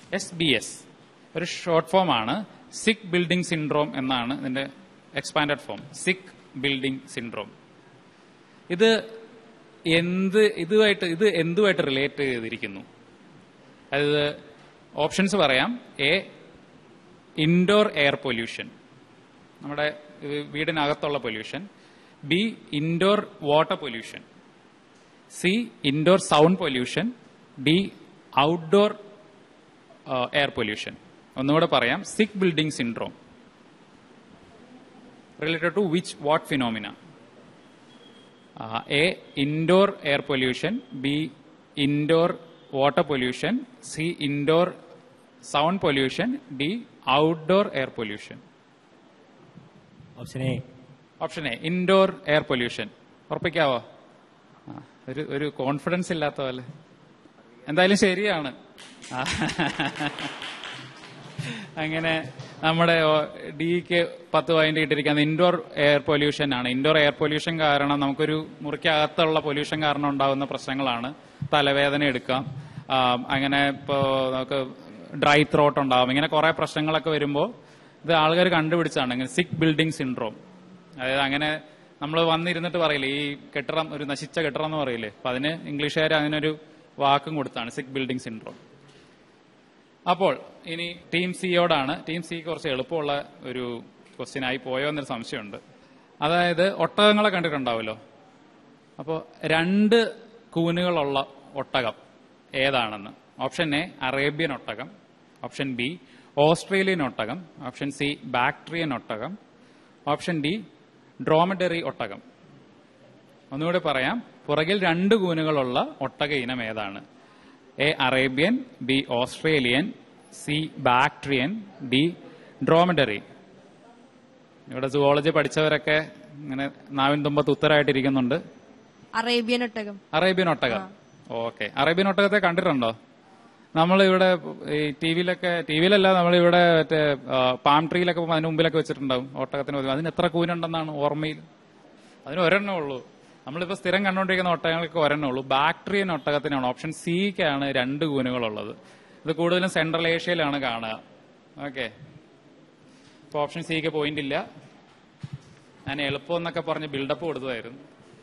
S B S ഒരു short form ആണ് sick building syndrome എന്നാണ് ഇതിന്റെ expanded form sick building syndrome ഇത് എന്ത് ഇതുമായിട്ട് ഇത് എന്തുമായിട്ട് റിലേറ്റ് ചെയ്തിരിക്കുന്നു അതായത് ഓപ്ഷൻസ് പറയാം എ ഇൻഡോർ എയർ പൊല്യൂഷൻ നമ്മുടെ ഏഹ്, വീടിനകത്തുള്ള pollution B indoor water pollution C indoor sound pollution D outdoor air pollution ഒന്നുകൂടെ പറയാം sick building syndrome related to which what phenomena A indoor air pollution B indoor water pollution C indoor sound pollution D outdoor air pollution option A option A indoor air pollution ഉറപ്പിക്കാവോ ആ, ഒരു ഒരു confidence ഇല്ലാത്ത പോലെ എന്തായാലും ശരിയാണ് ആ. അങ്ങനെ നമ്മുടെ ഡിക്ക് പത്ത് പോയിന്റ് ഇട്ടിരിക്കുന്നത് ഇൻഡോർ എയർ പൊല്യൂഷൻ ആണ് ഇൻഡോർ എയർ പൊല്യൂഷൻ കാരണം നമുക്കൊരു മുറിക്കകത്തുള്ള പൊല്യൂഷൻ കാരണം ഉണ്ടാകുന്ന പ്രശ്നങ്ങളാണ് തലവേദന എടുക്കാം ആ, അങ്ങനെ ഇപ്പോ നമുക്ക് ഡ്രൈ ത്രോട്ട് ഉണ്ടാവും ഇങ്ങനെ കുറെ പ്രശ്നങ്ങളൊക്കെ വരുമ്പോൾ ഇത് ആൾക്കാർ കണ്ടുപിടിച്ചാണ് ഇങ്ങനെ സിക്ക് ബിൽഡിംഗ് സിൻഡ്രോം അതായത് അങ്ങനെ നമ്മൾ വന്നിരുന്നിട്ട് പറയില്ലേ ഈ കെട്ടിടം ഒരു നശിച്ച കെട്ടിടം എന്ന് പറയില്ലേ അപ്പൊ അതിന് ഇംഗ്ലീഷുകാർ അതിനൊരു വാക്കും കൊടുത്താണ് സിക്ക് ബിൽഡിംഗ് സിൻഡ്രോം അപ്പോൾ ഇനി ടീം സിയോടാണ് ടീം സി കുറച്ച് എളുപ്പമുള്ള ഒരു ക്വസ്റ്റ്യൻ ആയി പോയോ എന്നൊരു സംശയമുണ്ട് അതായത് ഒട്ടകങ്ങളെ കണ്ടിട്ടുണ്ടാവുമല്ലോ അപ്പോൾ രണ്ട് കൂനുകളുള്ള ഒട്ടകം ഏതാണെന്ന് ഓപ്ഷൻ എ അറേബ്യൻ ഒട്ടകം ഓപ്ഷൻ ബി ഓസ്ട്രേലിയൻ ഒട്ടകം ഓപ്ഷൻ സി ബാക്ട്രിയൻ ഒട്ടകം ഓപ്ഷൻ ഡി ഡ്രോമഡറി ഒട്ടകം ഒന്നുകൂടി പറയാം പുറകിൽ രണ്ട് കൂനുകളുള്ള ഒട്ടക ഇനം ഏതാണ് A Arabian B Australian C Bactrian D dromedary ഇവിടെ സുവോളജി പഠിച്ചവരൊക്കെ ഇങ്ങനെ നാവിൻ തുമ്പത്ത് ഉത്തരമായിട്ടിരിക്കുന്നുണ്ട് അറേബ്യൻ ഒട്ടകം അറേബ്യൻ ഒട്ടകം ഓക്കെ അറേബ്യൻ ഒട്ടകത്തെ കണ്ടിട്ടുണ്ടോ നമ്മളിവിടെ ഈ ടി വിയിലൊക്കെ ടി വിയിലല്ല നമ്മളിവിടെ മറ്റേ ആ, പാം ട്രീയിലൊക്കെ പോകുമ്പോൾ അതിന് മുമ്പിലൊക്കെ വെച്ചിട്ടുണ്ടാവും ഒട്ടകത്തിന് പതിവ്. അതിന് എത്ര കൂനുണ്ടെന്നാണ് ഓർമ്മയിൽ അതിന് ഒരെണ്ണേ ഉള്ളൂ നമ്മളിപ്പോ സ്ഥിരം കണ്ടുകൊണ്ടിരിക്കുന്ന ഒട്ടകങ്ങൾക്ക് ഒരെണ്ണേ ഉള്ളൂ ബാക്ടീരിയൻ ഒട്ടകത്തിനാണ് ഓപ്ഷൻ സിക്കാണ് രണ്ട് കൂനുകളുള്ളത് ഇത് കൂടുതലും സെൻട്രൽ ഏഷ്യയിലാണ് കാണുക ഓക്കെ ഇപ്പൊ ഓപ്ഷൻ സിക്ക് പോയിന്റ് ഇല്ല ഞാൻ എളുപ്പം എന്നൊക്കെ പറഞ്ഞ് ബിൽഡപ്പ് കൊടുത്തതായിരുന്നു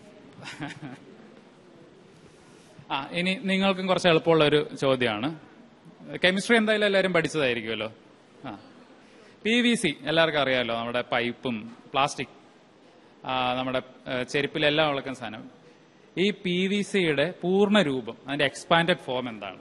ആ ഇനി നിങ്ങൾക്കും കുറച്ച് എളുപ്പമുള്ള ഒരു ചോദ്യമാണ് കെമിസ്ട്രി എന്തായാലും എല്ലാവരും പഠിച്ചതായിരിക്കുമല്ലോ ആ പി വി സി എല്ലാവർക്കും അറിയാമല്ലോ നമ്മുടെ പൈപ്പും പ്ലാസ്റ്റിക് ആ, നമ്മുടെ ഏ, ചെരുപ്പിലെല്ലാം ഉളക്കുന്ന സാധനം ഈ പി വി സിയുടെ പൂർണ്ണ രൂപം അതിന്റെ എക്സ്പാൻഡഡ് ഫോം എന്താണ്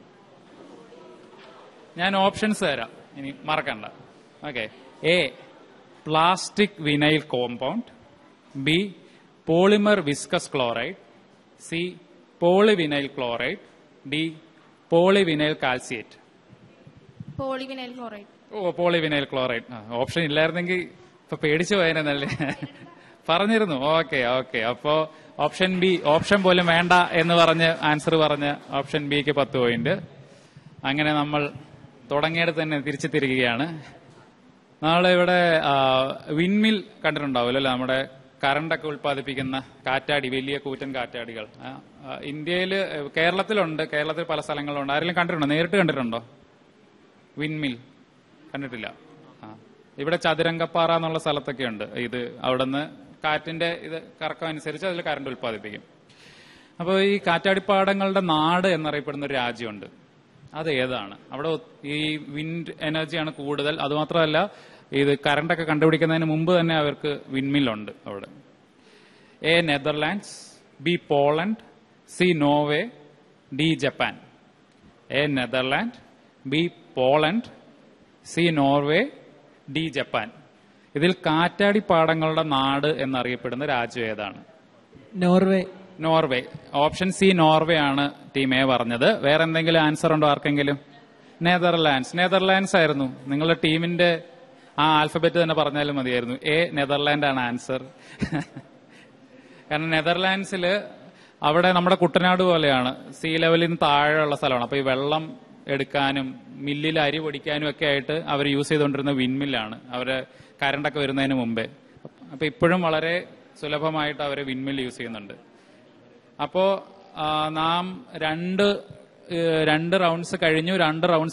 ഞാൻ ഓപ്ഷൻസ് തരാം ഇനി മറക്കണ്ട okay A plastic vinyl compound B polymer viscous chloride C polyvinyl chloride D polyvinyl calciate polyvinyl chloride ഓ പോളിവിനൈൽ ക്ലോറൈഡ് ആ, ഓപ്ഷൻ ഇല്ലായിരുന്നെങ്കിൽ ഇപ്പൊ പേടിച്ചു പോയനല്ലേ പറഞ്ഞിരുന്നു ഓക്കെ ഓക്കെ അപ്പോ ഓപ്ഷൻ ബി ഓപ്ഷൻ പോലും വേണ്ട എന്ന് പറഞ്ഞ് ആൻസർ പറഞ്ഞ് ഓപ്ഷൻ ബിക്ക് പത്ത് പോയിന്റ് അങ്ങനെ നമ്മൾ തുടങ്ങിയത് തന്നെ തിരിച്ചു തിരികുകയാണ് നാളെ ഇവിടെ വിൻമിൽ കണ്ടിട്ടുണ്ടാവുമല്ലോ അല്ലേ നമ്മുടെ കറണ്ടൊക്കെ ഉൽപ്പാദിപ്പിക്കുന്ന കാറ്റാടി വലിയ കൂറ്റൻ കാറ്റാടികൾ ആ, ആ, ഇന്ത്യയിൽ കേരളത്തിലുണ്ട് കേരളത്തിൽ പല സ്ഥലങ്ങളിലുണ്ട് ആരെങ്കിലും കണ്ടിട്ടുണ്ടോ നേരിട്ട് കണ്ടിട്ടുണ്ടോ വിൻമിൽ കണ്ടിട്ടില്ല ആ ഇവിടെ ചതുരംഗപ്പാറ എന്നുള്ള സ്ഥലത്തൊക്കെ ഉണ്ട് ഇത് അവിടുന്ന് കാറ്റിന്റെ ഇത് കറക്കം അനുസരിച്ച് അതിൽ കറണ്ട് ഉൽപ്പാദിപ്പിക്കും അപ്പോൾ ഈ കാറ്റാടിപ്പാടങ്ങളുടെ നാട് എന്നറിയപ്പെടുന്ന ഒരു രാജ്യമുണ്ട് അത് ഏതാണ് അവിടെ ഒ- ഈ വിൻഡ് എനർജിയാണ് കൂടുതൽ അതുമാത്രമല്ല ഇത് കറണ്ടൊക്കെ കണ്ടുപിടിക്കുന്നതിന് മുമ്പ് തന്നെ അവർക്ക് വിൻമില്ലുണ്ട് അവിടെ A Netherlands B Poland C Norway D Japan A Netherland B Poland C Norway D Japan ഇതിൽ കാറ്റാടിപ്പാടങ്ങളുടെ നാട് എന്നറിയപ്പെടുന്ന രാജ്യം ഏതാണ് Norway Norway option C Norway ആണ് ടീം എ പറഞ്ഞത് വേറെ എന്തെങ്കിലും ആൻസർ ഉണ്ടോ ആർക്കെങ്കിലും നെതർലാൻഡ്സ് നെതർലാൻഡ്സ് ആയിരുന്നു നിങ്ങളുടെ ടീമിന്റെ ആ ആൽഫബറ്റ് തന്നെ പറഞ്ഞാലും മതിയായിരുന്നു എ നെതർലാൻഡ് ആണ് ആൻസർ കാരണം നെതർലാൻഡ്സിൽ അവിടെ നമ്മുടെ കുട്ടനാട് പോലെയാണ് സീ ലെവലിൽ നിന്ന് താഴെയുള്ള സ്ഥലമാണ് അപ്പൊ ഈ വെള്ളം എടുക്കാനും മില്ലിൽ അരി പൊടിക്കാനും ഒക്കെ ആയിട്ട് അവർ യൂസ് ചെയ്തുകൊണ്ടിരുന്ന വിൻമില്ലാണ് അവര് കരണ്ടൊക്കെ വരുന്നതിന് മുമ്പേ അപ്പൊ ഇപ്പോഴും വളരെ സുലഭമായിട്ട് അവർ വിൻമിൽ യൂസ് ചെയ്യുന്നുണ്ട് അപ്പോ ആ, നാം രണ്ട് ഏഹ്, രണ്ട് റൗണ്ട്സ് കഴിഞ്ഞു രണ്ട് റൗണ്ട്സ്